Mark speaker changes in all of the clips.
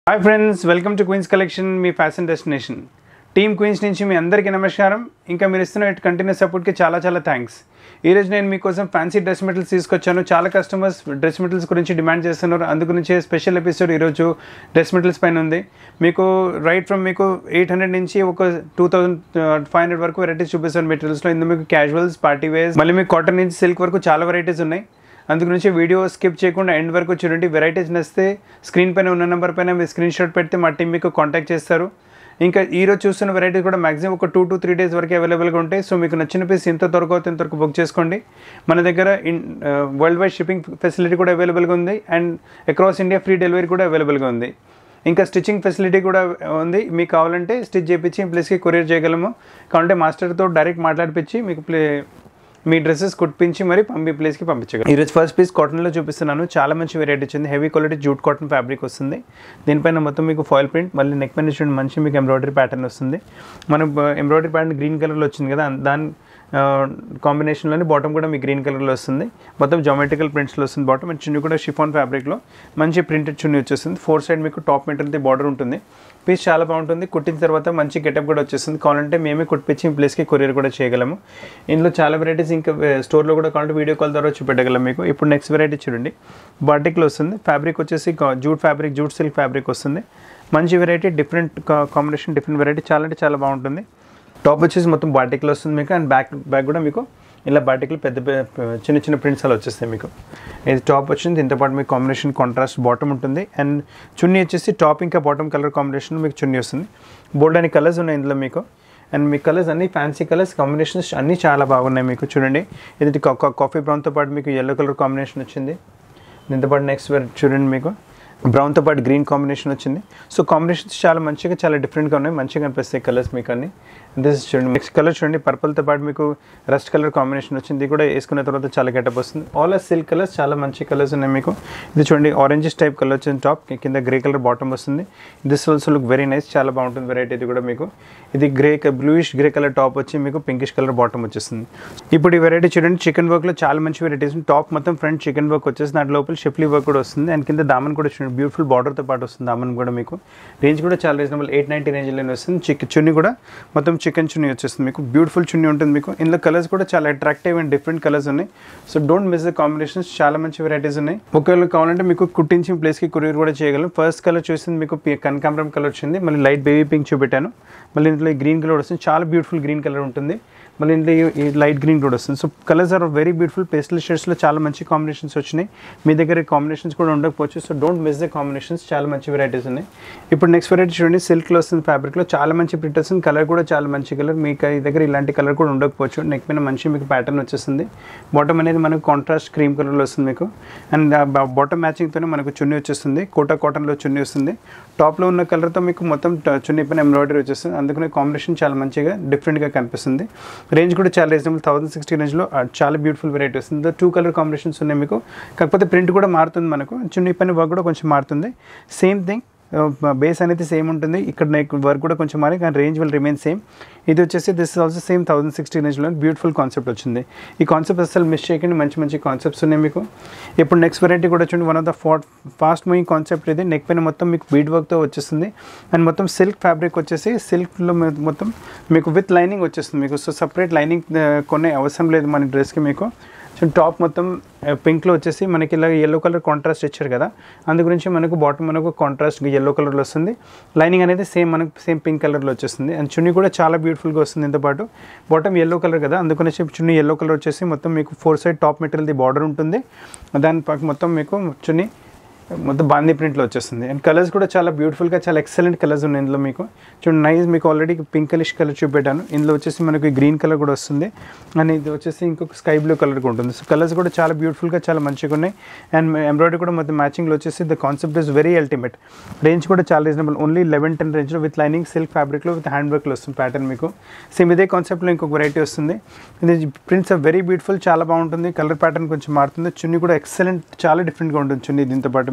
Speaker 1: hi friends welcome to queens collection మీ fashion destination team queens నుంచి మీ అందరికీ నమస్కారం ఇంకా మీరు ఇస్తున్న కంటిన్యూస్ సపోర్ట్కి చాలా చాలా థ్యాంక్స్ ఈరోజు నేను మీకోసం ఫ్యాన్సీ డ్రెస్ మెటీరియల్స్ తీసుకొచ్చాను చాలా కస్టమర్స్ డ్రెస్ మెటీరియల్స్ గురించి డిమాండ్ చేస్తున్నారు అందుగురించి స్పెషల్ ఎపిసోడ్ ఈరోజు డ్రెస్ మెటీరియల్స్ పైన ఉంది మీకు రైట్ ఫ్రమ్ మీకు ఎయిట్ హండ్రెడ్ నుంచి ఒక టూ థౌసండ్ ఫైవ్ హండ్రెడ్ వరకు వెరైటీస్ చూపిస్తాను మెటీరియల్స్లో ఇందులో మీకు క్యాజువల్స్ పార్టీ వేర్స్ మళ్ళీ మీకు కాటన్ నుంచి సిల్క్ వరకు చాలా వెరైటీస్ ఉన్నాయి అందు గురించి వీడియో స్కిప్ చేయకుండా ఎండ్ వరకు చూడండి వెరైటీస్ నచ్చితే స్క్రీన్ పైన ఉన్న నెంబర్ పైన మీరు స్క్రీన్ షాట్ పెడితే మా టీం మీకు కాంటాక్ట్ చేస్తారు ఇంకా ఈరోజు చూస్తున్న వెరైటీస్ కూడా మాక్సిమం ఒక టూ టు త్రీ డేస్ వరకు అవైలబుల్గా ఉంటాయి సో మీకు నచ్చిన పీస్ ఎంత త్వరగా అవుతుంది ఇంతవరకు బుక్ చేసుకోండి మన దగ్గర in world wide shipping facility కూడా అవైలబుల్గా ఉంది and across India free delivery కూడా అవైలబుల్గా ఉంది ఇంకా స్టిచ్చింగ్ ఫెసిలిటీ కూడా ఉంది మీకు కావాలంటే స్టిచ్ చేయించి ప్లేస్కి కొరియర్ చేయగలము కావాలంటే మాస్టర్తో డైరెక్ట్ మాట్లాడిపించి మీకు ప్లే మీ డ్రెస్సెస్ కుట్టించి మరి పంపి ప్లేస్కి పంపించగలరు ఈరోజు ఫస్ట్ పీస్ కాటన్లో చూపిస్తున్నాను చాలా మంచి వెరైటీ వచ్చింది heavy quality jute cotton fabric వస్తుంది దీనిపైన మొత్తం మీకు ఫాయిల్ ప్రింట్ మళ్ళీ నెక్ పైన చూడండి మంచి మీకు ఎంబ్రాయిడరీ ప్యాటర్న్ వస్తుంది మనం ఎంబ్రాయిడరీ ప్యాటర్న్ గ్రీన్ కలర్లో వచ్చింది కదా దాని కాంబినేషన్లోనే బాటమ్ కూడా మీకు గ్రీన్ కలర్లో వస్తుంది మొత్తం జోమెట్రికల్ ప్రింట్స్లో వస్తుంది బాటమ్ అండ్ చున్నీ కూడా షిఫాన్ ఫ్యాబ్రిక్లో మంచి ప్రింటెడ్ చున్నీ వచ్చేస్తుంది ఫోర్ సైడ్ మీకు టాప్ మెటీరియల్ బార్డర్ ఉంటుంది పీస్ చాలా బాగుంటుంది కుట్టిన తర్వాత మంచి గెటప్ కూడా వచ్చేస్తుంది కావాలంటే మేమే కుట్టించి ఈ ప్లేస్కి కొరియర్ కూడా చేయగలము ఇందులో చాలా వెరైటీస్ ఇంకా స్టోర్లో కూడా కావాలంటే వీడియో కాల్ ద్వారా చూపెట్టగలం మీకు ఇప్పుడు నెక్స్ట్ వెరైటీ చూడండి బాటిక్లో వస్తుంది ఫ్యాబ్రిక్ వచ్చేసి jute fabric jute silk fabric వస్తుంది మంచి variety different combination different variety చాలా అంటే చాలా బాగుంటుంది టాప్ వచ్చేసి మొత్తం బాటిక్లో వస్తుంది మీకు అండ్ బ్యాక్ బ్యాక్ కూడా మీకు ఇలా బాటిక్లో పెద్ద పె- చిన్న చిన్న ప్రింట్స్ అలా వచ్చేస్తాయి మీకు ఇది టాప్ వచ్చింది దీంతో పాటు మీకు కాంబినేషన్ కాంట్రాస్ట్ బాటమ్ ఉంటుంది అండ్ చున్నీ వచ్చేసి టాప్ ఇంకా బాటమ్ కలర్ కాంబినేషన్ మీకు చున్నీ వస్తుంది బోల్డ్ అని కలర్స్ ఉన్నాయి ఇందులో మీకు అండ్ మీ కలర్స్ అన్ని ఫ్యాన్సీ కలర్స్ కాంబినేషన్స్ అన్నీ చాలా బాగున్నాయి మీకు చూడండి ఇది కాఫీ బ్రౌన్తో పాటు మీకు ఎల్లో కలర్ కాంబినేషన్ వచ్చింది దీంతో పాటు నెక్స్ట్ చూడండి మీకు బ్రౌన్తో పాటు గ్రీన్ కాంబినేషన్ వచ్చింది సో కాంబినేషన్స్ చాలా మంచిగా చాలా డిఫరెంట్గా ఉన్నాయి మంచిగా కనిపిస్తాయి కలర్స్ మీకు అన్ని దిస్ చూడండి నెక్స్ట్ కలర్ చూడండి పర్పుల్తో పాటు మీకు రస్ట్ కలర్ కాంబినేషన్ వచ్చింది ఇది కూడా వేసుకున్న తర్వాత చాలా గెటప్ వస్తుంది ఆల్ ఆర్ సిల్క్ కలర్స్ చాలా మంచి కలర్స్ ఉన్నాయి మీకు ఇది చూడండి ఆరెంజెస్ టైప్ కలర్ వచ్చింది టాప్ కింద గ్రే కలర్ బాటమ్ వస్తుంది this also look very nice చాలా బాగుంటుంది వెరైటీ ఇది కూడా మీకు ఇది grey bluish grey colour top వచ్చి మీకు పింకిష్ కలర్ బాటమ్ వచ్చేస్తుంది ఇప్పుడు ఈ వెరైటీ చూడండి చికెన్ వర్క్లో చాలా మంచి వెరైటీస్ టాప్ మొత్తం ఫ్రంట్ చికెన్ వర్క్ వచ్చేసి దాంట్ లోపల షిఫ్లీ వర్క్ కూడా వస్తుంది అండ్ కింద దామన్ కూడా చూడండి బ్యూటిఫుల్ బార్డర్తో పాటు వస్తుంది దామన్ కూడా మీకు రేంజ్ కూడా చాలా రీజనబుల్ ఎయిట్ నైంటీ రేంజ్లోనే వస్తుంది చిక్ చున్నీ కూడా మొత్తం చికెన్ చున్నీ వచ్చేస్తుంది మీకు బ్యూటిఫుల్ చున్నీ ఉంటుంది మీకు ఇందులో కలర్స్ కూడా చాలా అట్రాక్టివ్ అండ్ డిఫరెంట్ కలర్స్ ఉన్నాయి so don't miss the combinations చాలా మంచి వెరైటీస్ ఉన్నాయి ఒకవేళ కావాలంటే మీకు కుట్టించి ప్లేస్కి కొరియర్ కూడా చేయగలం ఫస్ట్ కలర్ చూసింది మీకు పి- కనకాంబరం కలర్ వచ్చింది మళ్ళీ లైట్ బేబీ పింక్ చూపెట్టాను మళ్ళీ ఇందులో ఈ గ్రీన్ కలర్ వస్తుంది చాలా బ్యూటిఫుల్ గ్రీన్ కలర్ ఉంటుంది మళ్ళీ ఇంట్లో ఈ- ఈ లైట్ గ్రీన్ కూడా వస్తుంది so colours are very beautiful pastel షేడ్స్లో చాలా మంచి కాంబినేషన్స్ వచ్చినాయి మీ దగ్గర కాంబినేషన్స్ కూడా ఉండకపోవచ్చు so don't miss the combinations చాలా మంచి వెరైటీస్ ఉన్నాయి ఇప్పుడు నెక్స్ట్ వెరైటీ చూడండి సిల్క్లో వస్తుంది ఫ్యాబ్రిక్లో చాలా మంచి ప్రింట్ వస్తుంది కలర్ కూడా చాలా మంచి కలర్ మీకు ఈ దగ్గర ఇలాంటి కలర్ కూడా ఉండకపోవచ్చు నెక్ మీద మంచి మీకు ప్యాటర్న్ వచ్చేస్తుంది బాటమ్ అనేది మనకు కాంట్రాస్ట్ క్రీమ్ కలర్లో వస్తుంది మీకు అండ్ బాటమ్ మ్యాచింగ్తోనే మనకు చున్నీ వచ్చేస్తుంది కోటా కాటన్లో చున్నీ వస్తుంది టాప్లో ఉన్న కలర్తో మీకు మొత్తం ట- చున్నీ పైన ఎంబ్రాయిడరీ వచ్చేస్తుంది అందుకనే కాంబినేషన్ చాలా మంచిగా డిఫరెంట్గా కనిపిస్తుంది రేంజ్ కూడా చాలా రీజనబుల్ థౌసండ్ సిక్స్టీ రేంజ్లో ఆ, చాలా బ్యూటిఫుల్ వెరైటీ వస్తుంది టూ కలర్ కాంబినేషన్స్ ఉన్నాయి మీకు కాకపోతే ప్రింట్ కూడా మారుతుంది మనకు చున్నీ పైన వర్క్ కూడా కొంచెం మారుతుంది సేమ్ థింగ్ బేస్ అనేది సేమ్ ఉంటుంది ఇక్కడ నెక్ వర్క్ కూడా కొంచెం మారి కానీ రేంజ్ విల్ రిమైన్ సేమ్ ఇది వచ్చేసి this is also same thousand sixty రేంజ్లో బ్యూటిఫుల్ కాన్సెప్ట్ వచ్చింది ఈ కాన్సెప్ట్ అసలు మిస్ చేయకండి మంచి మంచి కాన్సెప్ట్స్ ఉన్నాయి మీకు ఇప్పుడు నెక్స్ట్ వెరైటీ కూడా చూడండి one of the fat fast moving concept ఇది నెక్ పైన మొత్తం మీకు బీడ్ వర్క్తో వచ్చేస్తుంది అండ్ మొత్తం సిల్క్ ఫ్యాబ్రిక్ వచ్చేసి సిల్క్లో మొత్తం మీకు విత్ లైనింగ్ వచ్చేస్తుంది మీకు సో సపరేట్ లైనింగ్ కొనే అవసరం లేదు మన డ్రెస్కి మీకు సో టాప్ మొత్తం పింక్లో వచ్చేసి మనకి ఇలా ఎల్లో కలర్ కాంట్రాస్ట్ ఇచ్చారు కదా అందు గురించి మనకు బాటమ్ మనకు కాంట్రాస్ట్ ఎల్లో కలర్లో వస్తుంది లైనింగ్ అనేది సేమ్ మనకు సేమ్ పింక్ కలర్లో వచ్చేస్తుంది అండ్ చున్నీ కూడా చాలా బ్యూటిఫుల్గా వస్తుంది ఇంతో పాటు బాటమ్ ఎల్లో కలర్ కదా అందుకని చెప్పి చున్నీ ఎల్లో కలర్ వచ్చేసి మొత్తం మీకు ఫోర్ సైడ్ టాప్ మెటీరియల్ది బార్డర్ ఉంటుంది దాని పక్క మొత్తం మీకు చున్నీ మొత్తం బాందీ ప్రింట్లో వచ్చేస్తుంది అండ్ కలర్స్ కూడా చాలా బ్యూటిఫుల్గా చాలా ఎక్సలెంట్ కలర్స్ ఉన్నాయి ఇందులో మీకు చూడండి నైస్ మీకు ఆల్రెడీ పింక్ కలిష్ కలర్ చూపెట్టాను ఇందులో వచ్చేసి మనకి గ్రీన్ కలర్ కూడా వస్తుంది అండ్ ఇది వచ్చేసి ఇంకొక స్కై బ్లూ కలర్ కూడా ఉంటుంది సో కలర్స్ కూడా చాలా బ్యూటిఫుల్గా చాలా మంచిగా ఉన్నాయి అండ్ ఎంబ్రాయిడరీ కూడా మొత్తం మ్యాచింగ్లో వచ్చేసి the concept is very ultimate range కూడా చాలా రీజనబుల్ ఓన్లీ లెవెన్ టెన్ రేంజ్లో విత్ లైనింగ్ సిల్క్ ఫ్యాబ్రిక్లో విత్ హ్యాండ్ వర్క్లో వస్తుంది ప్యాటర్న్ మీకు సేమ్ ఇదే కాన్సెప్ట్లో ఇంకొక వెరైటీ వస్తుంది ఇది ప్రింట్స్ ఆర్ వెరీ బ్యూటిఫుల్ చాలా బాగుంటుంది కలర్ ప్యాటర్న్ కొంచెం మారుతుంది చున్నీ కూడా ఎక్సలెంట్ చాలా డిఫరెంట్గా ఉంటుంది చున్నీ దీంతో పాటు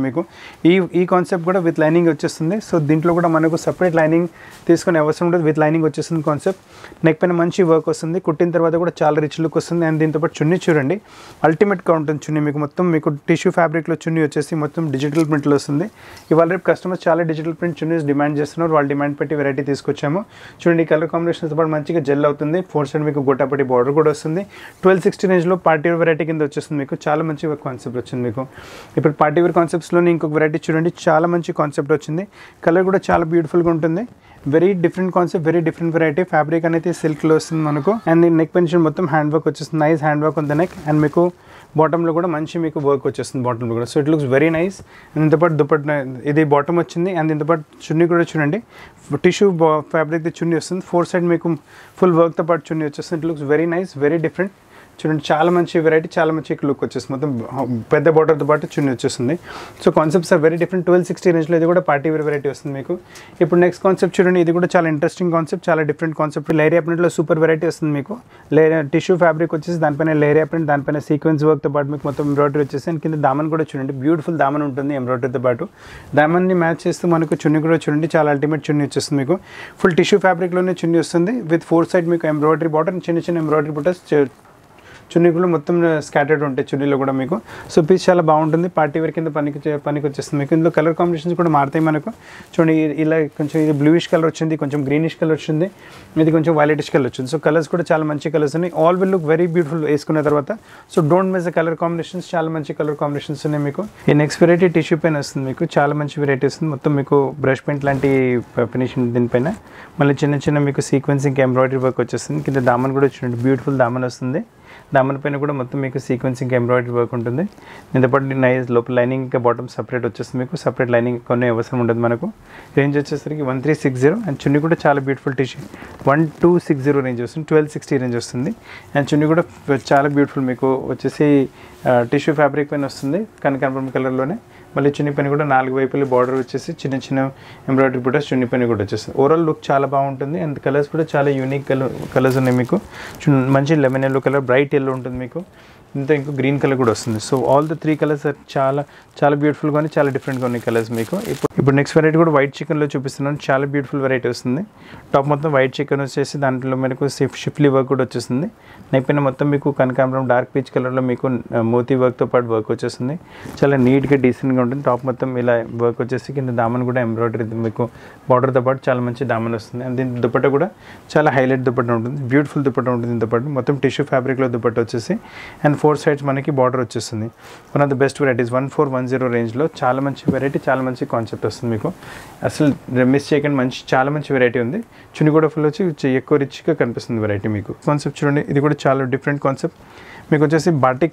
Speaker 1: మీకు ఈ ఈ కాన్సెప్ట్ కూడా విత్ లైనింగ్ వచ్చేస్తుంది సో దీంట్లో కూడా మనకు సపరేట్ లైనింగ్ తీసుకునే అవసరం ఉండదు విత్ లైనింగ్ వచ్చేస్తుంది కాన్సెప్ట్ నెక్ పైన మంచి వర్క్ వస్తుంది కుట్టిన తర్వాత కూడా చాలా రిచ్ లుక్ వస్తుంది అండ్ దీంతో పాటు చున్నీ చూడండి అల్టిమేట్గా ఉంటుంది చున్నీ మీకు మొత్తం మీకు టిష్యూ ఫ్యాబ్రిక్లో చున్నీ వచ్చేసి మొత్తం డిజిటల్ ప్రింట్లో వస్తుంది ఇవాళ రేపు కస్టమర్స్ చాలా డిజిటల్ ప్రింట్ చున్నీస్ డిమాండ్ చేస్తున్నారు వాళ్ళు డిమాండ్ పెట్టి వెరైటీ తీసుకొచ్చాము చూడండి ఈ కలర్ కాంబినేషన్తో పాటు మంచిగా జెల్ అవుతుంది ఫోర్ సైడ్ మీకు గోటాపట్టి బార్డర్ కూడా వస్తుంది ట్వెల్వ్ సిక్స్టీ రేంజ్లో పార్టీ వేర్ వెరైటీ కింద వచ్చేస్తుంది మీకు చాలా మంచి కాన్సెప్ట్ వచ్చింది మీకు ఇప్పుడు పార్టీ వేర్ కాన్సెప్ట్స్లోని ఇంకొక వెరైటీ చూడండి చాలా మంచి కాన్సెప్ట్ వచ్చింది కలర్ కూడా చాలా బ్యూటిఫుల్గా ఉంటుంది very different concept very different variety fabric అనేది సిల్క్లో వస్తుంది మనకు అండ్ నెక్ పెన్షన్ మొత్తం హ్యాండ్ వర్క్ వచ్చేస్తుంది నైస్ హ్యాండ్ వర్క్ ఉంది నెక్ అండ్ మీకు బాటంలో కూడా మంచి మీకు వర్క్ వచ్చేస్తుంది బాటంలో కూడా so it looks very nice and ఇంతపాటు దుప్పట్ ఇది బాటమ్ వచ్చింది అండ్ ఇంతపాటు చున్నీ కూడా చూడండి టిష్యూ ఫ్యాబ్రిక్ చున్నీ వస్తుంది ఫోర్ సైడ్ మీకు ఫుల్ వర్క్తో పాటు చున్నీ వచ్చేస్తుంది it looks very nice very different చూడండి చాలా మంచి వెరైటీ చాలా మంచి లుక్ వచ్చేస్తుంది మొత్తం పెద్ద బార్డర్తో పాటు చున్నీ వచ్చేస్తుంది so concepts are very different twelve sixty రేంజ్లో ఇది కూడా పార్టీ వేర్ వెరైటీ వస్తుంది మీకు ఇప్పుడు నెక్స్ట్ కాన్సెప్ట్ చూడండి ఇది కూడా చాలా ఇంట్రెస్టింగ్ కాన్సెప్ట్ చాలా డిఫరెంట్ కాన్సెప్ట్ లేరియా ప్రింట్లో సూపర్ వెరైటీ వస్తుంది మీకు లేరియా టిష్యూ ఫ్యాబ్రిక్ వచ్చేసి దానిపైన లేరియా ప్రింట్ దానిపైన సీక్వెన్స్ వర్క్తో పాటు మీకు మొత్తం ఎంబ్రాయిడరీ వచ్చేసి అండ్ కింద దామన్ కూడా చూడండి బ్యూటిఫుల్ దామన్ ఉంటుంది ఎంబ్రాయిడరీతో పాటు దామన్ని మ్యాచ్ చేస్తూ మనకు చున్నీ కూడా చూడండి చాలా అల్టిమేట్ చున్నీ వచ్చేస్తుంది మీకు ఫుల్ టిష్యూ ఫ్యాబ్రిక్లోనే చున్నీ వస్తుంది విత్ ఫోర్ సైడ్ మీకు ఎంబ్రాయిడరీ బాటర్ చిన్న చిన్న ఎంబ్రాయిడరీ బుటర్స్ చున్నీ కూడా మొత్తం స్కాటర్డ్ ఉంటాయి చున్నీలో కూడా మీకు సో పీస్ చాలా బాగుంటుంది పార్టీ వేర్ కింద పనికి చే- పనికి వచ్చేస్తుంది మీకు ఇందులో కలర్ కాంబినేషన్స్ కూడా మారుతాయి మనకు చూడండి ఇ- ఇలా కొంచెం ఇది బ్లూయిష్ కలర్ వచ్చింది కొంచెం గ్రీనిష్ కలర్ వచ్చింది ఇది కొంచెం వైలెటిష్ కలర్ వచ్చింది సో కలర్స్ కూడా చాలా మంచి కలర్స్ ఉన్నాయి all will look very beautiful వేసుకున్న తర్వాత so don't miss the colour combinations చాలా మంచి కలర్ కాంబినేషన్స్ ఉన్నాయి మీకు ఈ నెక్స్ట్ వెరైటీ టిష్యూ పెయిన్ వస్తుంది మీకు చాలా మంచి వెరైటీ వస్తుంది మొత్తం మీకు బ్రష్ పెయింట్ లాంటి ఫినిషింగ్ దీనిపైన మళ్ళీ చిన్న చిన్న మీకు సీక్వెన్సింగ్ ఎంబ్రాయిడరీ వర్క్ వచ్చేస్తుంది కింద దామన్ కూడా చూడండి బ్యూటిఫుల్ దామన్ వస్తుంది దామన్ పైన కూడా మొత్తం మీకు సీక్వెన్సింగ్ ఎంబ్రాయిడరీ వర్క్ ఉంటుంది దీంతోపాటు నైస్ లోపల లైనింగ్ ఇంకా బాటమ్ సపరేట్ వచ్చేస్తుంది మీకు సపరేట్ లైనింగ్ కొన్ని అవసరం ఉండదు మనకు రేంజ్ వచ్చేసరికి one three six zero and చున్నీ కూడా చాలా beautiful tissue one two six zero range వస్తుంది ట్వెల్వ్ సిక్స్టీ రేంజ్ వస్తుంది అండ్ చున్నీ కూడా చాలా బ్యూటిఫుల్ మీకు వచ్చేసి టిష్యూ ఫ్యాబ్రిక్ పైన వస్తుంది కనకాంబరం కలర్లోనే మళ్ళీ చున్నీ పైన కూడా నాలుగు వైపులు బార్డర్ వచ్చేసి చిన్న చిన్న ఎంబ్రాయిడరీ బుటర్స్ చున్నీ పైన కూడా వచ్చేస్తుంది ఓవరాల్ లుక్ చాలా బాగుంటుంది అండ్ కలర్స్ కూడా చాలా యూనిక్ కలర్ కలర్స్ ఉన్నాయి మీకు చూ- మంచి lemon yellow colour bright yellow ఉంటుంది మీకు ఇంత ఇంకో గ్రీన్ కలర్ కూడా వస్తుంది so all the three colours చాలా చాలా బ్యూటిఫుల్గా ఉన్నాయి చాలా డిఫరెంట్గా ఉన్నాయి కలర్స్ మీకు ఇప్పుడు ఇప్పుడు నెక్స్ట్ వెరైటీ కూడా వైట్ చికెన్లో చూపిస్తున్నాను చాలా బ్యూటిఫుల్ వెరైటీ వస్తుంది టాప్ మొత్తం వైట్ చికెన్ వచ్చేసి దాంట్లో మనకు షిఫ్ షిఫ్లీ వర్క్ కూడా వచ్చేస్తుంది నెక్ పైన మొత్తం మీకు కనకాంబరం డార్క్ పీచ్ కలర్లో మీకు ఆ, మోతీ వర్క్తో పాటు వర్క్ వచ్చేస్తుంది చాలా నీట్గా డీసెంట్గా ఉంటుంది టాప్ మొత్తం ఇలా వర్క్ వచ్చేసి కింద దామన్ కూడా ఎంబ్రాయిడరీ మీకు బార్డర్తో పాటు చాలా మంచి దామన్ వస్తుంది అండ్ దీని దుపట్ట కూడా చాలా హైలైట్ దుపట్ట ఉంటుంది బ్యూటిఫుల్ దుపట్ట ఉంటుంది దీంతో పాటు మొత్తం టిష్యూ ఫ్యాబ్రిక్లో దుపట్ట వచ్చేసి అండ్ ఫోర్ సైడ్స్ మనకి బార్డర్ వచ్చేస్తుంది one of the best varieties one four one zero రేంజ్లో చాలా మంచి వెరైటీ చాలా మంచి కాన్సెప్ట్ వస్తుంది మీకు అసలు మిస్ చేయకండి మంచి చాలా మంచి వెరైటీ ఉంది చున్ని కూడా ఫుల్ వచ్చి చ- ఎక్కువ రిచ్గా కనిపిస్తుంది వెరైటీ మీకు కాన్సెప్ట్ చూడండి ఇది కూడా చాలా డిఫరెంట్ కాన్సెప్ట్ మీకు వచ్చేసి బాటిక్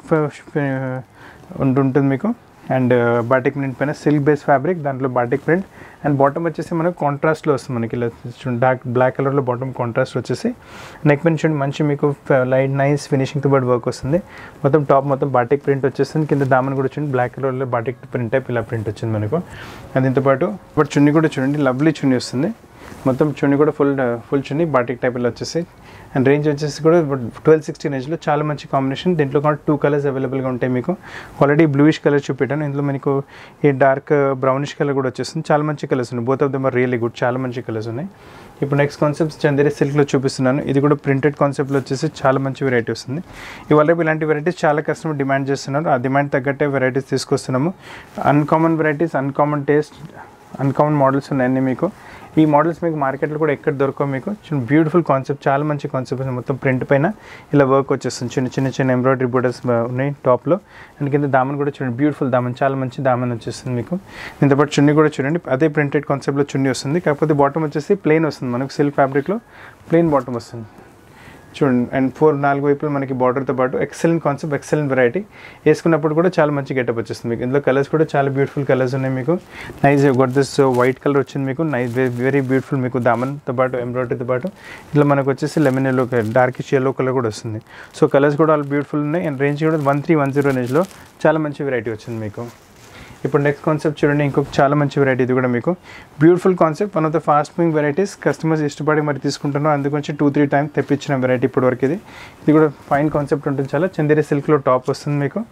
Speaker 1: ఉంటుంది మీకు అండ్ బాటిక్ ప్రింట్ పైన సిల్క్ బేస్ ఫ్యాబ్రిక్ దాంట్లో బాటిక్ ప్రింట్ అండ్ బాటమ్ వచ్చేసి మనకు కాంట్రాస్ట్లో వస్తుంది మనకి ఇలా చూడండి డార్క్ బ్లాక్ కలర్లో బాటమ్ కాంట్రాస్ట్ వచ్చేసి నెక్ పైన చూడండి మంచి మీకు లైట్ నైస్ ఫినిషింగ్తో పాటు వర్క్ వస్తుంది మొత్తం టాప్ మొత్తం బాటిక్ ప్రింట్ వచ్చేస్తుంది కింద దామన్ కూడా చూడండి బ్లాక్ కలర్లో బాటిక్ ప్రింట్ టైప్ ఇలా ప్రింట్ వచ్చింది మనకు అండ్ దీంతో పాటు బట్ చున్నీ కూడా చూడండి లవ్లీ చున్నీ వస్తుంది మొత్తం చున్నీ కూడా ఫుల్ ఫుల్ చున్నీ బాటిక్ టైప్ ఇలా వచ్చేసి అండ్ రేంజ్ వచ్చేసి కూడా ట్వెల్వ్ సిక్స్టీన్ రేంజ్లో చాలా మంచి కాంబినేషన్ దీంట్లో కూడా టూ కలర్స్ అవైలబుల్గా ఉంటాయి మీకు ఆల్రెడీ బ్లూయిష్ కలర్ చూపెట్టాను ఇందులో మీకు ఈ డార్క్ బ్రౌనిష్ కలర్ కూడా వచ్చేస్తుంది చాలా మంచి కలర్స్ ఉన్నాయి both of them are really good చాలా మంచి కలర్స్ ఉన్నాయి ఇప్పుడు నెక్స్ట్ కాన్సెప్ట్ చందేరి సిల్క్లో చూపిస్తున్నాను ఇది కూడా ప్రింటెడ్ కాన్సెప్ట్లో వచ్చేసి చాలా మంచి వెరైటీ వస్తుంది ఇవాళ రేపు ఇలాంటి వెరైటీస్ చాలా కస్టమర్ డిమాండ్ చేస్తున్నారు ఆ డిమాండ్ తగ్గట్టే వెరైటీస్ తీసుకొస్తున్నాము uncommon varieties uncommon taste uncommon models ఉన్నాయండి మీకు ఈ మోడల్స్ మీకు మార్కెట్లో కూడా ఎక్కడ దొరకవు మీకు చిన్న బ్యూటిఫుల్ కాన్సెప్ట్ చాలా మంచి కాన్సెప్ట్ మొత్తం ప్రింట్ పైన ఇలా వర్క్ వచ్చేస్తుంది చిన్న చిన్న చిన్న ఎంబ్రాయిడరీ బోర్డర్స్ ఉన్నాయి టాప్లో అండ్ కింద దామన్ కూడా చూడండి బ్యూటిఫుల్ దామన్ చాలా మంచి దామన్ వచ్చేస్తుంది మీకు దీంతో పాటు చున్నీ కూడా చూడండి అదే ప్రింటెడ్ కాన్సెప్ట్లో చున్నీ వస్తుంది కాకపోతే బాటమ్ వచ్చేసి ప్లెయిన్ వస్తుంది మనకు సిల్క్ ఫ్యాబ్రిక్లో ప్లెయిన్ బాటమ్ వస్తుంది చూడండి అండ్ ఫోర్ నాలుగు వైపులు మనకి బార్డర్తో పాటు ఎక్సలెంట్ కాన్సెప్ట్ ఎక్సలెంట్ వెరైటీ వేసుకున్నప్పుడు కూడా చాలా మంచి గెటప్ వచ్చేస్తుంది మీకు ఇందులో కలర్స్ కూడా చాలా బ్యూటిఫుల్ కలర్స్ ఉన్నాయి మీకు nice got this white colour వచ్చింది మీకు నైస్ వెరీ బ్యూటిఫుల్ మీకు దామన్తో పాటు ఎంబ్రాయిడరీతో పాటు ఇట్లా మనకు వచ్చేసి lemon yellow darkish yellow colour కూడా వస్తుంది సో కలర్స్ కూడా చాలా బ్యూటిఫుల్ ఉన్నాయి అండ్ రేంజ్ కూడా వన్ త్రీ వన్ జీరో రేంజ్లో చాలా మంచి వెరైటీ వచ్చింది మీకు ఇప్పుడు నెక్స్ట్ కాన్సెప్ట్ చూడండి ఇంకొక చాలా మంచి వెరైటీ ఇది కూడా మీకు beautiful concept one of the fast moving varieties customers ఇష్టపడి మరి తీసుకుంటున్నాం అందుకొచ్చి టూ త్రీ టైమ్స్ తెప్పించిన వెరైటీ ఇప్పటివరకు ఇది ఇది కూడా ఫైన్ కాన్సెప్ట్ ఉంటుంది చాలా చందేరి సిల్క్లో టాప్ వస్తుంది మీకు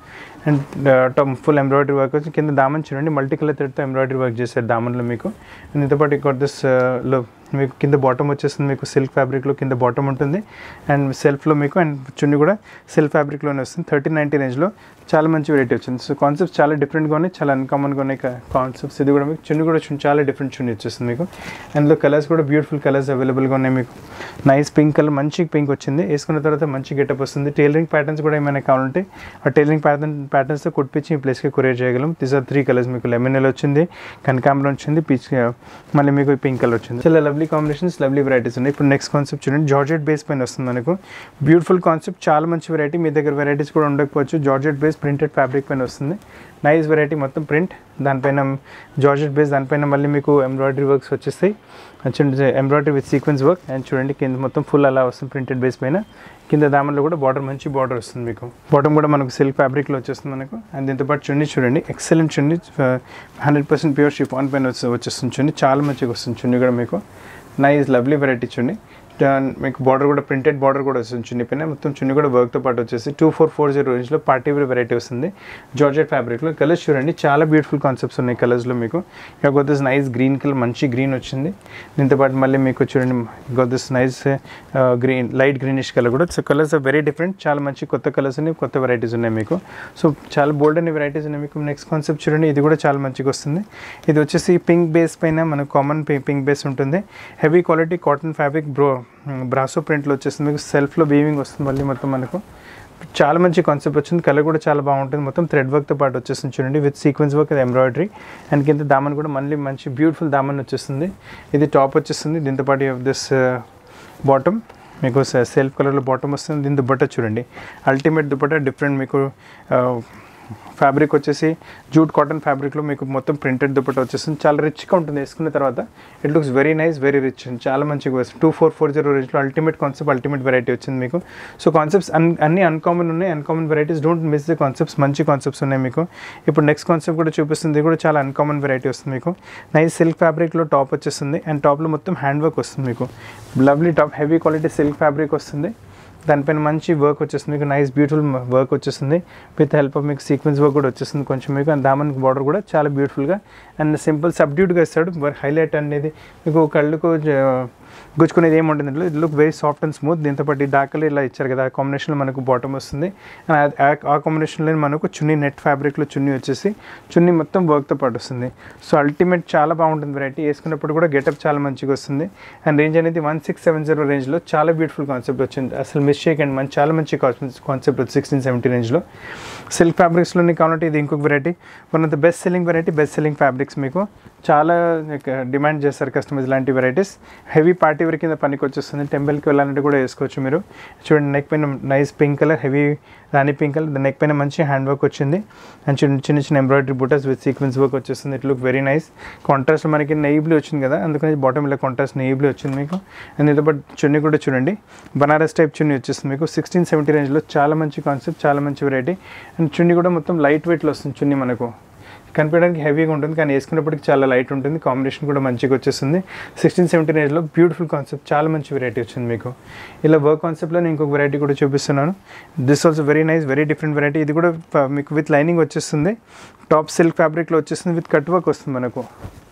Speaker 1: and top full embroidery work వచ్చి కింద దామన్ చూడండి మల్టీ కలర్ థ్రెడ్తో ఎంబ్రాయిడరీ వర్క్ చేశారు దామన్లో మీకు అండ్ దీంతో పాటు ఇక్కడ దిస్ లో మీకు కింద బాటమ్ వచ్చేస్తుంది మీకు సిల్క్ ఫ్యాబ్రిక్లో కింద బాటమ్ ఉంటుంది అండ్ సెల్ఫ్లో మీకు అండ్ చున్నీ కూడా సిల్క్ ఫ్యాబ్రిక్లోనే వస్తుంది థర్టీన్ నైంటీ రేంజ్లో చాలా మంచి వెరైటీ వచ్చింది సో కాన్సెప్ట్స్ చాలా డిఫరెంట్గా ఉన్నాయి చాలా అన్కామన్గా ఉన్నాయి కాన్సెప్ట్స్ ఇది కూడా మీకు చున్నీ కూడా చున్నీ చాలా డిఫరెంట్ చున్నీ వచ్చేస్తుంది మీకు అందులో కలర్స్ కూడా బ్యూటిఫుల్ కలర్స్ అవైలబుల్గా ఉన్నాయి మీకు నైస్ పింక్ కలర్ మంచి పింక్ వచ్చింది వేసుకున్న తర్వాత మంచి గెటప్ వస్తుంది టైలరింగ్ ప్యాటర్న్స్ కూడా ఏమైనా కావాలంటే ఆ టైలరింగ్ ప్యాటర్న్ ప్యాటర్న్స్తో కుట్టించి ఈ ప్లేస్కి కొరియర్ చేయగలం దీస్ ఆర్ త్రీ కలర్స్ మీకు లెమన్ ఎల్ వచ్చింది కనకాంబరం వచ్చింది పీచ్ మళ్ళీ మీకు పింక్ కలర్ వచ్చింది చాలా లవ్లీ కాంబినేషన్స్ లవ్లీ వెరైటీస్ ఉన్నాయి ఇప్పుడు నెక్స్ట్ కాన్సెప్ట్ చూడండి జార్జెట్ బేస్ పైన వస్తుంది మనకు బ్యూటిఫుల్ కాన్సెప్ట్ చాలా మంచి వెరైటీ మీ దగ్గర వెరైటీస్ కూడా ఉండకపోవచ్చు జార్జెట్ బేస్ ప్రింటెడ్ ఫ్యాబ్రిక్ పైన వస్తుంది నైస్ వెరైటీ మొత్తం ప్రింట్ దానిపైన జార్జెట్ బేస్ దానిపైన మళ్ళీ మీకు ఎంబ్రాయిడరీ వర్క్స్ వచ్చేస్తాయి చూడండి embroidery with sequence work and చూడండి కింద మొత్తం ఫుల్ అలా వస్తుంది ప్రింటెడ్ బేస్ పైన కింద దామన్లో కూడా బార్డర్ మంచి బార్డర్ వస్తుంది మీకు బాటమ్ కూడా మనకు సిల్క్ ఫ్యాబ్రిక్లో వచ్చేస్తుంది మనకు అండ్ దీంతో పాటు చున్నీ చూడండి ఎక్సలెంట్ చున్నీ హండ్రెడ్ పర్సెంట్ ప్యూర్ షిఫాన్ పైన వచ్చి వచ్చేస్తుంది చున్నీ చాలా మంచిగా వస్తుంది చున్నీ కూడా మీకు నైస్ లవ్లీ వెరైటీ చున్నీ దాన్ మీకు బార్డర్ కూడా ప్రింటెడ్ బార్డర్ కూడా వస్తుంది చున్నీ పైన మొత్తం చున్నీ కూడా వర్క్తో పాటు వచ్చేసి టూ ఫోర్ ఫోర్ జీరో రేంజ్లో పార్టీ వేర్ వెరైటీ వస్తుంది జార్జెట్ ఫ్యాబ్రిక్లో కలర్స్ చూడండి చాలా బ్యూటిఫుల్ కాన్సెప్ట్స్ ఉన్నాయి కలర్స్లో మీకు ఇక గొద్దస్ నైస్ గ్రీన్ కలర్ మంచి గ్రీన్ వచ్చింది దీంతో పాటు మళ్ళీ మీకు చూడండి got this nice green light greenish colour కూడా so colours are very different చాలా మంచి కొత్త కలర్స్ ఉన్నాయి కొత్త వెరైటీస్ ఉన్నాయి మీకు సో చాలా బోల్డ్ అనే వెరైటీస్ ఉన్నాయి మీకు నెక్స్ట్ కాన్సెప్ట్ చూడండి ఇది కూడా చాలా మంచిగా వస్తుంది ఇది వచ్చేసి పింక్ బేస్ పైన మనకు కామన్ పింక్ బేస్ ఉంటుంది హెవీ క్వాలిటీ కాటన్ ఫ్యాబ్రిక్ బ్రో బ్రాసో ప్రింట్లో వచ్చేస్తుంది మీకు సెల్ఫ్లో వీవింగ్ వస్తుంది మళ్ళీ మొత్తం మనకు చాలా మంచి కాన్సెప్ట్ వచ్చింది కలర్ కూడా చాలా బాగుంటుంది మొత్తం థ్రెడ్ వర్క్తో పాటు వచ్చేస్తుంది చూడండి with sequence work embroidery and కింద దామన్ కూడా మళ్ళీ మంచి బ్యూటిఫుల్ దామన్ వచ్చేస్తుంది ఇది టాప్ వచ్చేస్తుంది దీంతో పాటు దిస్ బాటమ్ మీకు సెల్ఫ్ కలర్లో బాటమ్ వస్తుంది దీని దుబ్బట్ట చూడండి అల్టిమేట్ దుబ్బట్ట డిఫరెంట్ మీకు ఫ్యాబ్రిక్ వచ్చేసి జూట్ కాటన్ ఫ్యాబ్రిక్లో మీకు మొత్తం ప్రింటెడ్ దుప్పట వచ్చేస్తుంది చాలా రిచ్గా ఉంటుంది వేసుకున్న తర్వాత it looks very nice very rich చాలా మంచిగా వస్తుంది టూ ఫోర్ ఫోర్ జీరో రేంజ్లో అల్టిమేట్ కాన్సెప్ట్ అల్టిమేట్ వెరైటీ వచ్చింది మీకు సో కాన్సెప్ట్స్ అన్ అన్ని అన్కామన్ ఉన్నాయి uncommon varieties don't miss the concepts మంచి కాన్సెప్ట్స్ ఉన్నాయి మీకు ఇప్పుడు నెక్స్ట్ కాన్సెప్ట్ కూడా చూపిస్తుంది ఇది కూడా చాలా అన్కామన్ వెరైటీ వస్తుంది మీకు నైస్ సిల్క్ ఫ్యాబ్రిక్లో టాప్ వచ్చేస్తుంది అండ్ టాప్లో మొత్తం హ్యాండ్ వర్క్ వస్తుంది మీకు lovely top heavy quality silk fabric వస్తుంది దానిపైన మంచి వర్క్ వచ్చేస్తుంది మీకు నైస్ బ్యూటిఫుల్ వర్క్ వచ్చేస్తుంది విత్ హెల్ప్ ఆఫ్ మీకు సీక్వెన్స్ వర్క్ కూడా వచ్చేస్తుంది కొంచెం మీకు అండ్ దామన్ బార్డర్ కూడా చాలా బ్యూటిఫుల్గా అండ్ సింపుల్ సబ్డ్యూట్గా ఇస్తాడు మరి హైలైట్ అనేది మీకు కళ్ళకు గుచ్చుకునేది ఏమి ఉంటుంది ఇది look very soft and smooth దీంతో పాటు డార్క్ కలర్ ఇలా ఇచ్చారు కదా ఆ కాంబినేషన్లో మనకు బాటమ్ వస్తుంది అండ్ ఆ కాంబినేషన్లో మనకు చున్నీ నెట్ ఫ్యాబ్రిక్లో చున్నీ వచ్చేసి చున్నీ మొత్తం వర్క్తో పాటు వస్తుంది సో అల్టిమేట్ చాలా బాగుంటుంది వెరైటీ వేసుకున్నప్పుడు కూడా గెటప్ చాలా మంచిగా వస్తుంది అండ్ రేంజ్ అనేది వన్ సిక్స్ సెవెన్ జీరో రేంజ్లో చాలా బ్యూటిఫుల్ కాన్సెప్ట్ వచ్చింది అసలు మిస్టేక్ అండ్ మంచి చాలా మంచి కాన్సెప్ట్ వచ్చింది సిక్స్టీన్ సెవెంటీ రేంజ్లో సిల్క్ ఫ్యాబ్రిక్స్లోని కావాలంటే ఇది ఇంకొక variety one of the best selling variety best selling fabrics మీకు చాలా డిమాండ్ చేస్తారు కస్టమర్స్ ఇలాంటి వెరైటీస్ హెవీ పార్టీ వేర్ కింద పనికి వచ్చేస్తుంది టెంపుల్కి వెళ్ళాలంటే కూడా వేసుకోవచ్చు మీరు చూడండి నెక్ పైన nice pink colour heavy rani pink colour neck పైన మంచి హ్యాండ్ వర్క్ వచ్చింది అండ్ చిన్న చిన్న చిన్న ఎంబ్రాయిడరీ బూటస్ విత్ సీక్వెన్స్ వర్క్ వచ్చేస్తుంది it look very nice contrast మనకి నెయ్యిబ్లీ వచ్చింది కదా అందుకని బాటమ్ ఇలా కాంట్రాస్ట్ నెయ్యిబ్లీ వచ్చింది మీకు అండ్ దీంతో పాటు చున్నీ కూడా చూడండి బనారస్ టైప్ చున్నీ వచ్చేస్తుంది మీకు సిక్స్టీన్ సెవెంటీ రేంజ్లో చాలా మంచి కాన్సెప్ట్ చాలా మంచి వెరైటీ అండ్ చున్నీ కూడా మొత్తం లైట్ వెయిట్లో వస్తుంది చున్నీ మనకు కనిపించడానికి హెవీగా ఉంటుంది కానీ వేసుకున్నప్పటికి చాలా లైట్ ఉంటుంది కాంబినేషన్ కూడా మంచిగా వచ్చేస్తుంది సిక్స్టీన్ సెవెంటీన్ ఏజ్లో బ్యూటిఫుల్ కాన్సెప్ట్ చాలా మంచి వెరైటీ వచ్చింది మీకు ఇలా వర్క్ కాన్సెప్ట్లో నేను ఇంకొక వెరైటీ కూడా చూపిస్తున్నాను this also very nice very different variety ఇది కూడా ప- మీకు విత్ లైనింగ్ వచ్చేస్తుంది టాప్ సిల్క్ ఫ్యాబ్రిక్లో వచ్చేస్తుంది విత్ కట్ వర్క్ వస్తుంది మనకు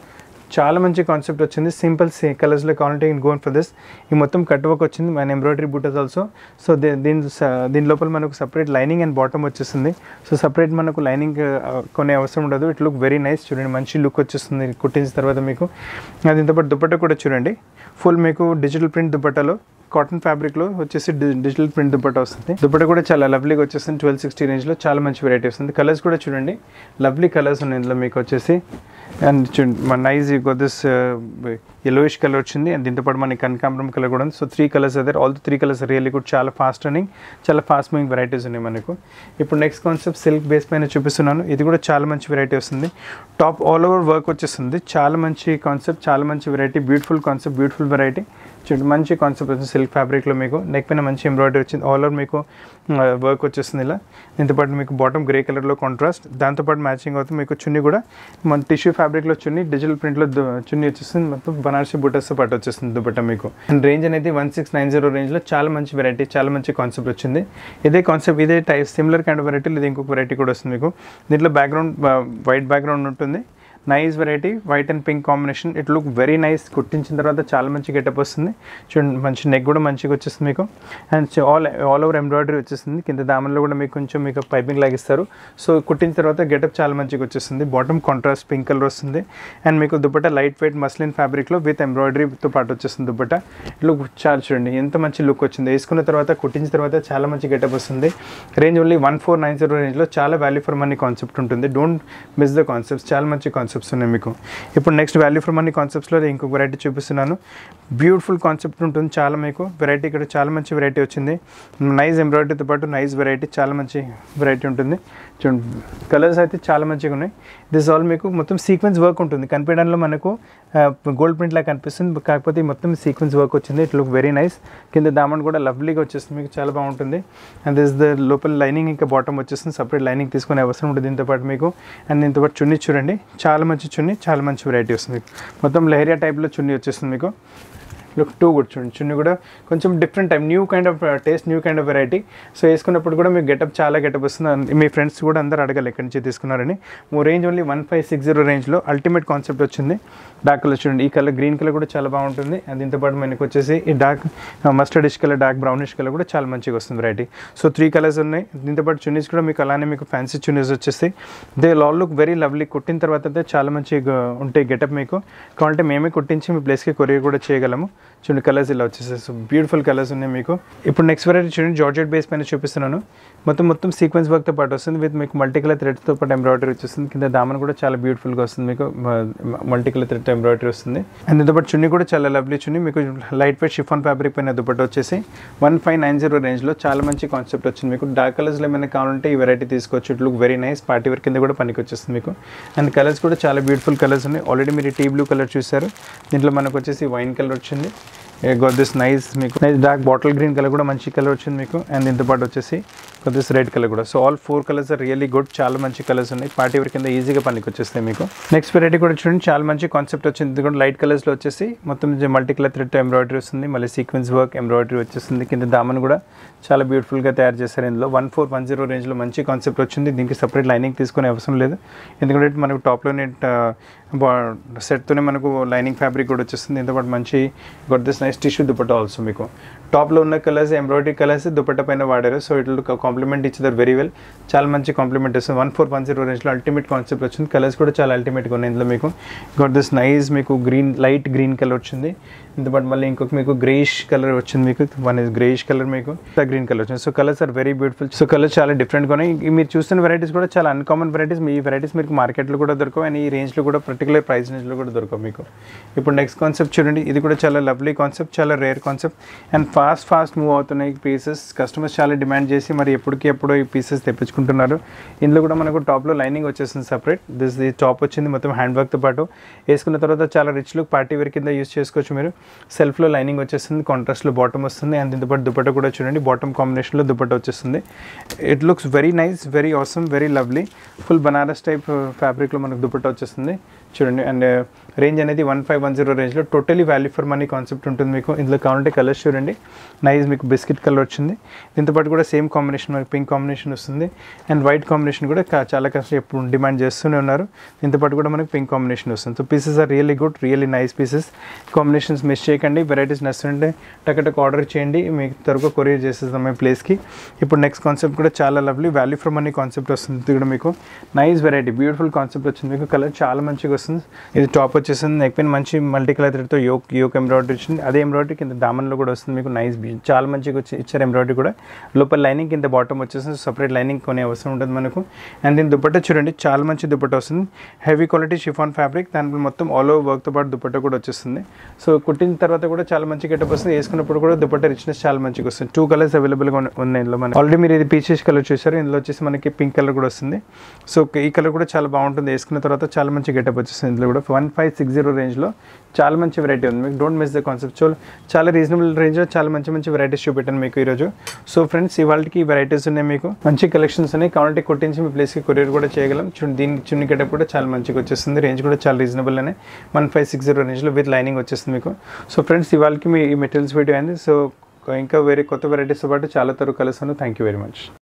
Speaker 1: చాలా మంచి కాన్సెప్ట్ వచ్చింది సింపుల్ సే కలర్స్లో కావాలంటే ఇన్ గోన్ ఫర్ దిస్ ఈ మొత్తం కట్ వర్క్ వచ్చింది మన ఎంబ్రాయిడరీ బూటస్ ఆల్సో సో దీని స- దీని లోపల మనకు సపరేట్ లైనింగ్ అండ్ బాటమ్ వచ్చేస్తుంది సో సపరేట్ మనకు లైనింగ్ కొనే అవసరం ఉండదు ఇట్ లుక్ వెరీ నైస్ చూడండి మంచి లుక్ వచ్చేస్తుంది కుట్టించిన తర్వాత మీకు అది దీంతోపాటు దుపట్టా కూడా చూడండి ఫుల్ మీకు డిజిటల్ ప్రింట్ దుపట్టాలో కాటన్ ఫ్యాబ్రిక్లో వచ్చేసి డి- డిజిటల్ ప్రింట్ దుపట్టా వస్తుంది దుపట్టా కూడా చాలా లవ్లీగా వచ్చేస్తుంది ట్వెల్వ్ సిక్స్టీ రేంజ్లో చాలా మంచి వెరైటీ వస్తుంది కలర్స్ కూడా చూడండి లవ్లీ కలర్స్ ఉన్నాయి ఇందులో మీకు వచ్చేసి అండ్ చూడండి మన నైజ్ దిస్ ఎలోయిష్ కలర్ వచ్చింది అండ్ దీంతో పాటు మనకి కనకాంబరం కలర్ కూడా ఉంది సో త్రీ కలర్స్ అదే ఆల్ త్రీ కలర్స్ రియల్లీ కూడా చాలా ఫాస్ట్ రన్నింగ్ చాలా ఫాస్ట్ మూవింగ్ వెరైటీస్ ఉన్నాయి మనకు ఇప్పుడు నెక్స్ట్ కాన్సెప్ట్ సిల్క్ బేస్ పైన చూపిస్తున్నాను ఇది కూడా చాలా మంచి వెరైటీ వస్తుంది టాప్ ఆల్ ఓవర్ వర్క్ వచ్చేస్తుంది చాలా మంచి కాన్సెప్ట్ చాలా మంచి variety beautiful concept beautiful variety చూడండి మంచి కాన్సెప్ట్ వచ్చింది సిల్క్ ఫ్యాబ్రిక్లో మీకు నెక్ పైన మంచి ఎంబ్రాయిడరీ వచ్చింది ఆల్ ఓవర్ మీకు వర్క్ వచ్చేస్తుంది ఇలా దీంతోపాటు మీకు బాటమ్ గ్రే కలర్లో కాంట్రాస్ట్ దాంతోపాటు మ్యాచింగ్ అవుతుంది మీకు చున్నీ కూడా మన టిష్యూ ఫ్యాబ్రిక్లో చున్నీ డిజిటల్ ప్రింట్లో చున్నీ వచ్చేస్తుంది మొత్తం బనారసి బుటస్తో పాటు వచ్చేస్తుంది దుపట్టా మీకు అండ్ రేంజ్ అనేది వన్ సిక్స్ నైన్ జీరో రేంజ్లో చాలా మంచి వెరైటీ చాలా మంచి కాన్సెప్ట్ వచ్చింది ఇదే కాన్సెప్ట్ ఇదే టైప్ సిమిలర్ కైండ్ వెరైటీ ఇది ఇంకొక వెరైటీ కూడా వస్తుంది మీకు దీంట్లో బ్యాక్గ్రౌండ్ వైట్ బ్యాక్గ్రౌండ్ ఉంటుంది nice variety white and pink combination it look very nice కుట్టించిన తర్వాత చాలా మంచి గెటప్ వస్తుంది చూడండి మంచి నెక్ కూడా మంచిగా వచ్చేస్తుంది మీకు and all all over embroidery వచ్చేస్తుంది కింద దామన్లో కూడా మీకు కొంచెం మీకు పైపింగ్ లాగిస్తారు సో కుట్టిన తర్వాత గెటప్ చాలా మంచిగా వచ్చేస్తుంది బాటమ్ కాంట్రాస్ట్ పింక్ కలర్ వస్తుంది అండ్ మీకు దుపట్టా లైట్ వెయిట్ మస్లిన్ ఫ్యాబ్రిక్లో విత్ ఎంబ్రాయిడరీతో పాటు వచ్చేస్తుంది దుపట్టా లుక్ చాలా చూడండి ఎంత మంచి లుక్ వచ్చింది వేసుకున్న తర్వాత కుట్టించిన తర్వాత చాలా మంచి గెటప్ వస్తుంది range only one four nine zero రేంజ్లో చాలా వాల్యూ ఫర్ మనీ కాన్సెప్ట్ ఉంటుంది డోంట్ మిస్ ద కాన్సెప్ట్స్ చాలా మంచి కాన్సెప్ట్స్ ఉన్నాయి మీకు ఇప్పుడు నెక్స్ట్ వాల్యూ ఫర్ మనీ కాన్సెప్ట్స్లో ఇంకొక వెరైటీ చూపిస్తున్నాను బ్యూటిఫుల్ కాన్సెప్ట్ ఉంటుంది చాలా మీకు వెరైటీ ఇక్కడ చాలా మంచి వెరైటీ వచ్చింది నైస్ ఎంబ్రాయిడరీతో పాటు నైస్ వెరైటీ చాలా మంచి వెరైటీ ఉంటుంది చూడండి కలర్స్ అయితే చాలా మంచిగా ఉన్నాయి దిస్ ఆల్ మీకు మొత్తం సీక్వెన్స్ వర్క్ ఉంటుంది కనిపించడంలో మనకు గోల్డ్ ప్రింట్ లాగా కనిపిస్తుంది కాకపోతే ఈ మొత్తం సీక్వెన్స్ వర్క్ వచ్చింది ఇట్ లుక్ వెరీ నైస్ కింద దామన్ కూడా లవ్లీగా వచ్చేస్తుంది మీకు చాలా బాగుంటుంది అండ్ దిస్ ద లోపల లైనింగ్ ఇంకా బాటమ్ వచ్చేస్తుంది సపరేట్ లైనింగ్ తీసుకునే అవసరం ఉంటుంది దీంతో పాటు మీకు అండ్ దీంతో పాటు చున్నీ చూడండి చాలా మంచి చున్నీ చాలా మంచి వెరైటీ వస్తుంది మొత్తం లెహరియా టైప్లో చున్నీ వచ్చేస్తుంది మీకు లుక్ టూ గుడ్ చూడండి చున్నీ కూడా కొంచెం different type new kind of taste new kind of variety so వేసుకున్నప్పుడు కూడా మీకు గెటప్ చాలా గెటప్ వస్తుంది And మీ ఫ్రెండ్స్ కూడా అందరూ అడగాలి ఎక్కడి నుంచి తీసుకున్నారని ఓ range only one five six zero రేంజ్లో అల్టిమేట్ కాన్సెప్ట్ వచ్చింది డార్క్ కలర్ చూడండి ఈ కలర్ గ్రీన్ కలర్ కూడా చాలా బాగుంటుంది అండ్ దీంతో పాటు మనకి వచ్చేసి ఈ dark mustardish colour dark brownish colour కూడా చాలా మంచిగా వస్తుంది వెరైటీ సో త్రీ కలర్స్ ఉన్నాయి దీంతో పాటు చున్నీస్ కూడా మీకు అలానే మీకు ఫ్యాన్సీ చున్నీస్ వచ్చేస్తాయి they all look very lovely కుట్టిన తర్వాత అయితే చాలా మంచిగా ఉంటాయి గెటప్ మీకు కావాలంటే మేమే కుట్టించి మీ ప్లేస్కి కొరియర్ కూడా చేయగలము చూడండి కలర్స్ ఇలా వచ్చేసాయి సో బ్యూటిఫుల్ కలర్స్ ఉన్నాయి మీకు ఇప్పుడు నెక్స్ట్ వెరైటీ చూడండి జార్జెట్ బేస్ పైన చూపిస్తున్నాను మొత్తం మొత్తం సీక్వెన్స్ వర్క్తో పాటు వస్తుంది విత్ మీకు మల్టీ కలర్ థ్రెడ్స్తో పాటు ఎంబ్రాయిడరీ వచ్చేస్తుంది కింద దామన్ కూడా చాలా బ్యూటిఫుల్గా వస్తుంది మీకు మల్టీ కలర్ థ్రెడ్ ఎంబ్రాయిడరీ వస్తుంది అండ్ దీంతో పాటు చున్నీ కూడా చాలా లవ్లీ చున్నీ మీకు లైట్ వెయిట్ షిఫాన్ ఫ్యాబ్రిక్ పైన దుపట్ట వచ్చేసి వన్ ఫైవ్ నైన్ జీరో రేంజ్లో చాలా మంచి కాన్సెప్ట్ వచ్చింది మీకు డార్క్ కలర్స్లో ఏమైనా కావాలంటే ఈ వెరైటీ తీసుకోవచ్చు it look very nice party wear కింద కూడా పనికి వచ్చేస్తుంది మీకు అండ్ కలర్స్ కూడా చాలా బ్యూటిఫుల్ కలర్స్ ఉన్నాయి ఆల్రెడీ మీరు టీ బ్లూ కలర్ చూసారు దీంట్లో మనకు వచ్చేసి వైన్ కలర్ వచ్చింది గోట్ దిస్ నైస్ మీకు nice dark bottle green colour కూడా మంచి కలర్ వచ్చింది మీకు అండ్ దీంతో పాటు వచ్చేసి దిస్ రెడ్ కలర్ కూడా so all four colours are really good చాలా మంచి కలర్స్ ఉన్నాయి పార్టీ వేర్ కింద ఈజీగా పనికి వచ్చేస్తాయి మీకు నెక్స్ట్ వెరైటీ కూడా చూడండి చాలా మంచి కాన్సెప్ట్ వచ్చింది ఇది కూడా లైట్ కలర్స్లో వచ్చేసి మొత్తం మల్టీ కలర్ థ్రెడ్ ఎంబ్రాయిడరీ వస్తుంది మళ్ళీ సీక్వెన్స్ వర్క్ ఎంబ్రాయిడరీ వచ్చేస్తుంది కింద దామన్ కూడా చాలా బ్యూటిఫుల్గా తయారు చేశారు ఇందులో వన్ ఫోర్ వన్ జీరో రేంజ్లో మంచి కాన్సెప్ట్ వచ్చింది దీనికి సపరేట్ లైనింగ్ తీసుకునే అవసరం లేదు ఎందుకంటే మనకు టాప్లోనే సెట్తోనే మనకు లైనింగ్ ఫ్యాబ్రిక్ కూడా వచ్చేస్తుంది దీంతో పాటు మంచి got this nice tissue dupatta also మీకు టాప్లో ఉన్న కలర్స్ ఎంబ్రాయిడరీ కలర్స్ దుపట్టా పైన వాడారు సో ఇట్ కాంప్లిమెంట్ ఇచ్చేదారు వెరీ వెల్ చాలా మంచి కాంప్లిమెంట్ వస్తుంది వన్ ఫోర్ వన్ జీరో రేంజ్లో అల్టిమేట్ కాన్సెప్ట్ వచ్చింది కలర్స్ కూడా చాలా అల్టిమేట్గా ఉన్నాయి ఇందులో మీకు గొట్ దిస్ నైస్ మీకు గ్రీన్ లైట్ గ్రీన్ కలర్ వచ్చింది ఇంతపాటు మళ్ళీ ఇంకొక మీకు గ్రేష్ కలర్ వచ్చింది మీకు వన్ ఇస్ గ్రేష్ కలర్ మీకు గ్రీన్ కలర్ వచ్చింది so colours are very beautiful so colours చాలా డిఫరెంట్గా ఉన్నాయి ఈ మీరు చూస్తున్న వెరైటీస్ కూడా చాలా అన్కామన్ వెరైటీస్ మీ వెరైటీస్ మీకు మార్కెట్లో కూడా దొరకవు అండ్ ఈ రేంజ్లో కూడా పర్టికులర్ ప్రైస్ రేంజ్లో కూడా దొరకవు మీకు ఇప్పుడు నెక్స్ట్ కాన్సెప్ట్ చూడండి ఇది కూడా చాలా లవ్లీ కాన్సెప్ట్ చాలా rare concept and fast fast move అవుతున్నాయి పీసెస్ కస్టమర్స్ చాలా డిమాండ్ చేసి మరి ఎప్పటికి ఎప్పుడో ఈ పీసెస్ తెప్పించుకుంటున్నారు ఇందులో కూడా మనకు టాప్లో లైనింగ్ వచ్చేస్తుంది సపరేట్ దిస్ ది టాప్ వచ్చింది మొత్తం హ్యాండ్ వర్క్తో పాటు వేసుకున్న తర్వాత చాలా రిచ్ లుక్ పార్టీ వేర్ కింద యూస్ చేసుకోవచ్చు మీరు సెల్ఫ్లో లైనింగ్ వచ్చేస్తుంది కాంట్రాస్ట్లో బాటమ్ వస్తుంది అండ్ దీంతో పాటు దుపట్ట కూడా చూడండి బాటమ్ కాంబినేషన్లో దుపట్ట వచ్చేస్తుంది it looks very nice very awesome very lovely full Banaras type ఫ్యాబ్రిక్లో మనకు దుపట్ట వచ్చేస్తుంది చూడండి అండ్ రేంజ్ అనేది వన్ ఫైవ్ వన్ జీరో రేంజ్లో totally value for money concept ఉంటుంది మీకు ఇందులో కావాలంటే కలర్స్ చూడండి నైస్ మీకు బిస్కెట్ కలర్ వచ్చింది దీంతో పాటు కూడా సేమ్ కాంబినేషన్ మనకి పింక్ కాంబినేషన్ వస్తుంది అండ్ వైట్ కాంబినేషన్ కూడా కా- చాలా కష్టం ఎప్పుడు డిమాండ్ చేస్తూనే ఉన్నారు దీంతో పాటు కూడా మనకి పింక్ కాంబినేషన్ వస్తుంది so pieces are really good really nice pieces combinations miss చేయకండి వెరైటీస్ నచ్చుతుంటే టక్ ఆర్డర్ చేయండి మీకు త్వరగా కొరియర్ చేసేస్తాం మీ ప్లేస్కి ఇప్పుడు నెక్స్ట్ కాన్సెప్ట్ కూడా చాలా lovely value for money concept వస్తుంది ఇది కూడా మీకు నైస్ వెరైటీ బ్యూటిఫుల్ కాన్సెప్ట్ వచ్చింది మీకు కలర్ చాలా మంచిగా వస్తుంది ఇది టాప్ వచ్చేసింది నెక్ పైన మంచి మల్టీ కలర్ థ్రెడ్తో యోక్ యోక్ ఎంబ్రాయిడరీ వచ్చింది అదే ఎంబ్రాయిడరీ కింద దామన్లో కూడా వస్తుంది మీకు నైస్ చాలా మంచిగా వచ్చి ఇచ్చారు ఎంబ్రాయిడరీ కూడా లోపల లైనింగ్ కింద బాటమ్ వచ్చేసింది సపరేట్ లైనింగ్ కొనే అవసరం ఉంటుంది మనకు అండ్ దీని దుపట్టా చూడండి చాలా మంచి దుపట్టా వస్తుంది హెవీ క్వాలిటీ షిఫాన్ ఫ్యాబ్రిక్ దాంట్లో మొత్తం ఆల్ ఓవర్ వర్క్తో పాటు దుపట్టా కూడా వచ్చేస్తుంది సో కుట్టిన తర్వాత కూడా చాలా మంచి గెటప్ వస్తుంది వేసుకున్నప్పుడు కూడా దుపట్టా రిచ్నెస్ చాలా మంచిగా వస్తుంది టూ కలర్స్ అవైలబుల్గా ఉన్నాయి ఇందులో మనకి ఆల్రెడీ మీరు ఇది పీచెస్ కలర్ చూసారు ఇందులో వచ్చేసి మనకి పింక్ కలర్ కూడా వస్తుంది సో ఈ కలర్ కూడా చాలా బాగుంటుంది వేసుకున్న తర్వాత చాలా మంచి గెటప్ వచ్చేస్తుంది వచ్చేస్తుంది ఇందులో కూడా వన్ ఫైవ్ సిక్స్ జీరో రేంజ్లో చాలా మంచి వెరైటీ ఉంది మీకు don't miss the concept so చాలా రీజనబుల్ రేంజ్లో చాలా మంచి మంచి వెరైటీస్ చూపెట్టాను మీకు ఈరోజు సో ఫ్రెండ్స్ ఇవాళకి ఈ వెరైటీస్ ఉన్నాయి మీకు మంచి కలెక్షన్స్ ఉన్నాయి కావాలంటే కొట్టించి మీ ప్లేస్కి కొరియర్ కూడా చేయగలం చూడండి దీనికి చున్ని గెటప్ కూడా చాలా మంచిగా వచ్చేస్తుంది రేంజ్ కూడా చాలా రీజనబుల్ అనే వన్ ఫైవ్ సిక్స్ జీరో రేంజ్లో విత్ లైనింగ్ వచ్చేస్తుంది మీకు సో ఫ్రెండ్స్ ఇవాళకి మీ ఈ మెటీరియల్స్ వీడియో అయింది సో ఇంకా వేరే కొత్త వెరైటీస్తో పాటు చాలా తరకు కలుస్తాను థ్యాంక్ యూ వెరీ మచ్